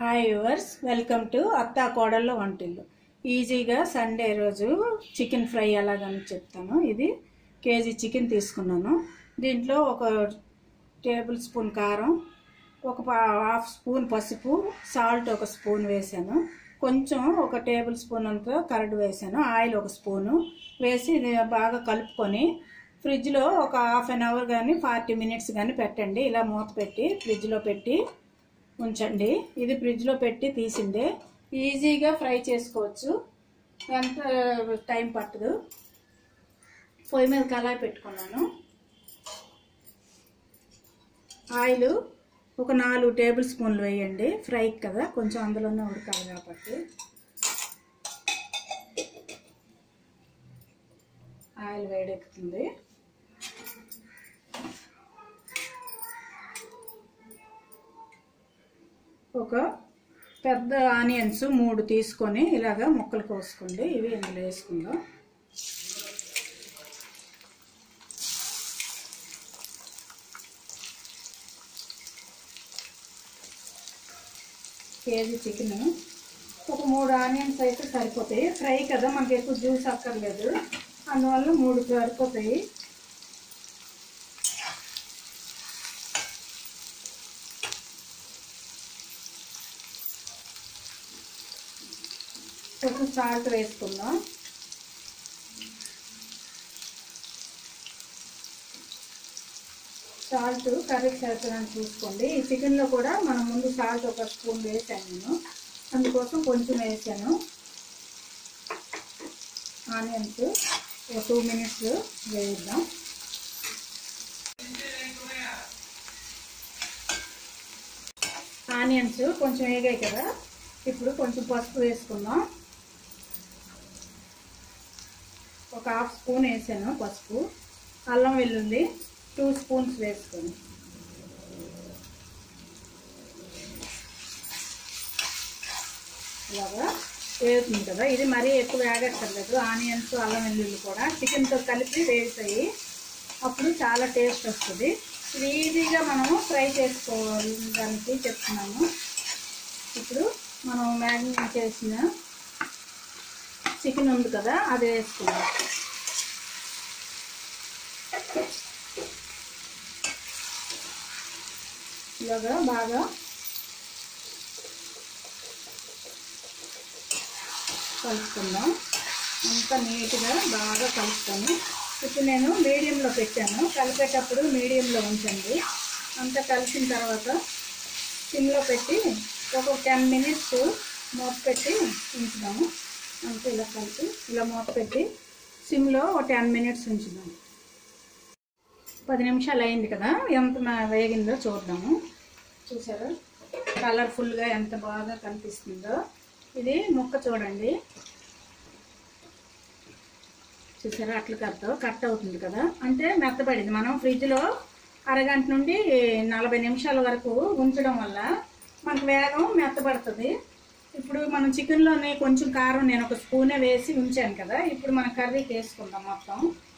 hi yours welcome to అత్తా కోడళ్ళ వంటిల్లు ఈజీగా సండే రోజు చికెన్ ఫ్రై ఎలాగని చెప్తాను ఇది కేజీ చికెన్ తీసుకున్నాను దీంట్లో ఒక టేబుల్ స్పూన్ కారం ఒక పా- హాఫ్ స్పూన్ పసుపు సాల్ట్ ఒక స్పూన్ వేసాను కొంచెం ఒక టేబుల్ స్పూన్ అంతా కరడు వేసాను ఆయిల్ ఒక స్పూను వేసి ఇది బాగా కలుపుకొని ఫ్రిడ్జ్లో ఒక హాఫ్ అన్ అవర్ కానీ ఫార్టీ మినిట్స్ కానీ పెట్టండి ఇలా మూత పెట్టి ఫ్రిడ్జ్లో పెట్టి ఉంచండి ఇది ఫ్రిడ్జ్లో పెట్టి తీసిందే ఈజీగా ఫ్రై చేసుకోవచ్చు ఎంత టైం పట్టదు పొయ్యి మీద కళాయి పెట్టుకున్నాను ఆయిల్ ఒక నాలుగు టేబుల్ స్పూన్లు వేయండి ఫ్రైకి కదా కొంచెం అందులోనే ఉడకాలి కాబట్టి ఆయిల్ వేడెక్కుతుంది ఒక పెద్ద ఆనియన్స్ మూడు తీసుకొని ఇలాగా ముక్కలు కోసుకోండి ఇవి ఇందులో వేసుకుందాం కేజీ చికెన్ ఒక మూడు ఆనియన్స్ అయితే సరిపోతాయి ఫ్రై కదా మనకి ఎక్కువ జ్యూస్ అక్కర్లేదు అందువల్ల మూడు సరిపోతాయి కొంచెం సాల్ట్ వేసుకుందాం సాల్ట్ కర్రీకి సరిపోయినంత చూసుకోండి ఈ చికెన్లో కూడా మనం ముందు సాల్ట్ ఒక స్పూన్ వేసాను నేను అందుకోసం కొంచెం వేసాను ఆనియన్స్ ఒక టూ మినిట్స్ వేయిద్దాం ఆనియన్స్ కొంచెం వేగాయి కదా ఇప్పుడు కొంచెం పసుపు వేసుకుందాం ఒక హాఫ్ స్పూన్ వేసాను పసుపు అల్లం వెల్లుల్లి టూ స్పూన్స్ వేసుకొని ఇలాగా వేగుతుంది కదా ఇది మరీ ఎక్కువ వేగక్కర్లేదు ఆనియన్స్ అల్లం వెల్లుల్లి కూడా చికెన్తో కలిపి వేగుతాయి అప్పుడు చాలా టేస్ట్ వస్తుంది ఇది ఈజీగా మనము ఫ్రై చేసుకోవడానికి చెప్తున్నాము ఇప్పుడు మనం మ్యారినేట్ చేసిన చికెన్ ఉంది కదా అది వేసుకుందాం ఇలాగా బాగా కలుపుకుందాం అంతా నీట్గా బాగా కలుపుతాను ఇప్పుడు నేను మీడియంలో పెట్టాను కలిపేటప్పుడు మీడియంలో ఉంచండి అంతా కలిసిన తర్వాత సిమ్లో పెట్టి ఒక టెన్ మినిట్స్ మూత పెట్టి ఉంచుదాము అంతా ఇలా కలిపి ఇలా మూత పెట్టి సిమ్లో ఒక టెన్ మినిట్స్ ఉంచుదాము పది నిమిషాలు అయింది కదా ఎంత మా- వేగిందో చూద్దాము చూసారా కలర్ఫుల్గా ఎంత బాగా కనిపిస్తుందో ఇది ముక్క చూడండి చూసారా అట్ల కట్ట కట్ అవుతుంది కదా అంటే మెత్తబడింది మనం ఫ్రిడ్జ్లో అరగంట నుండి నలభై నిమిషాల వరకు ఉంచడం వల్ల మనకు వేగం మెత్తబడుతుంది ఇప్పుడు మనం చికెన్లోనే కొంచెం కారం నేను ఒక స్పూనే వేసి ఉంచాను కదా ఇప్పుడు మన కర్రీకి వేసుకుందాం మొత్తం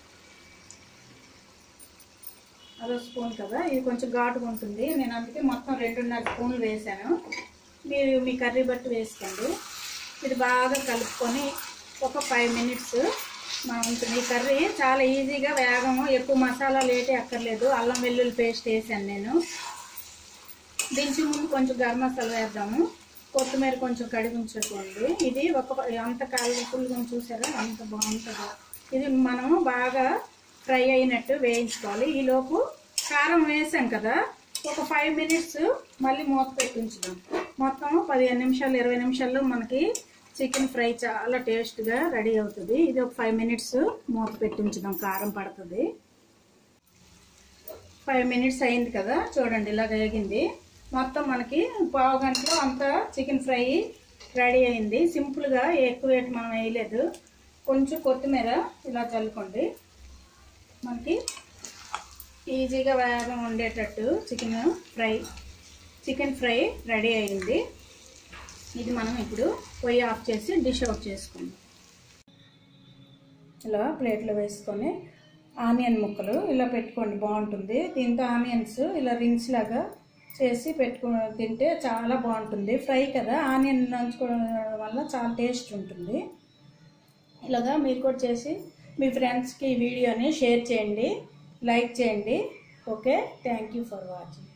అదో స్పూన్ కదా ఇది కొంచెం ఘాటుగా ఉంటుంది నేను అందుకే మొత్తం రెండున్నర స్పూన్లు వేసాను మీరు మీ కర్రీ బట్టి వేసుకోండి ఇది బాగా కలుపుకొని ఒక ఫైవ్ మినిట్స్ మనం ఉంటుంది ఈ కర్రీ చాలా ఈజీగా వేగము ఎక్కువ మసాలా లేటే అక్కర్లేదు అల్లం వెల్లుల్లి పేస్ట్ వేసాను నేను దించి ముందు కొంచెం గరం మసాలా వేద్దాము కొత్తిమీర కొంచెం కడిగి ఉంచుకోండి ఇది ఒక అంత కలర్ఫుల్గా చూసారా అంత బాగుంటుందో ఇది మనము బాగా ఫ్రై అయినట్టు వేయించుకోవాలి ఈలోపు కారం వేసాం కదా ఒక ఫైవ్ మినిట్స్ మళ్ళీ మూత పెట్టి ఉంచుదాం మొత్తం పదిహేను నిమిషాలు ఇరవై నిమిషాల్లో మనకి చికెన్ ఫ్రై చాలా టేస్ట్గా రెడీ అవుతుంది ఇది ఒక ఫైవ్ మినిట్స్ మూత పెట్టి ఉంచుదాం కారం పడుతుంది ఫైవ్ మినిట్స్ అయింది కదా చూడండి ఇలా వేగింది మొత్తం మనకి పావు గంటలో అంతా చికెన్ ఫ్రై రెడీ అయింది సింపుల్గా ఎక్కువ వేటి మనం వేయలేదు కొంచెం కొత్తిమీర ఇలా చల్లుకోండి మనకి ఈజీగా వేగం ఉండేటట్టు chicken fry chicken fry ready అయింది ఇది మనం ఇప్పుడు పొయ్యి ఆఫ్ చేసి డిష్ అవుట్ చేసుకుందాం ఇలా ప్లేట్లో వేసుకొని ఆనియన్ ముక్కలు ఇలా పెట్టుకోండి బాగుంటుంది దీంతో ఆనియన్స్ ఇలా రింగ్స్ లాగా చేసి పెట్టుకుని తింటే చాలా బాగుంటుంది ఫ్రై కదా ఆనియన్ నంచుకోవడం వల్ల చాలా టేస్ట్ ఉంటుంది ఇలాగా మీరు కూడా చేసి మీ ఫ్రెండ్స్కి ఈ వీడియోని షేర్ చేయండి లైక్ చేయండి okay thank you for watching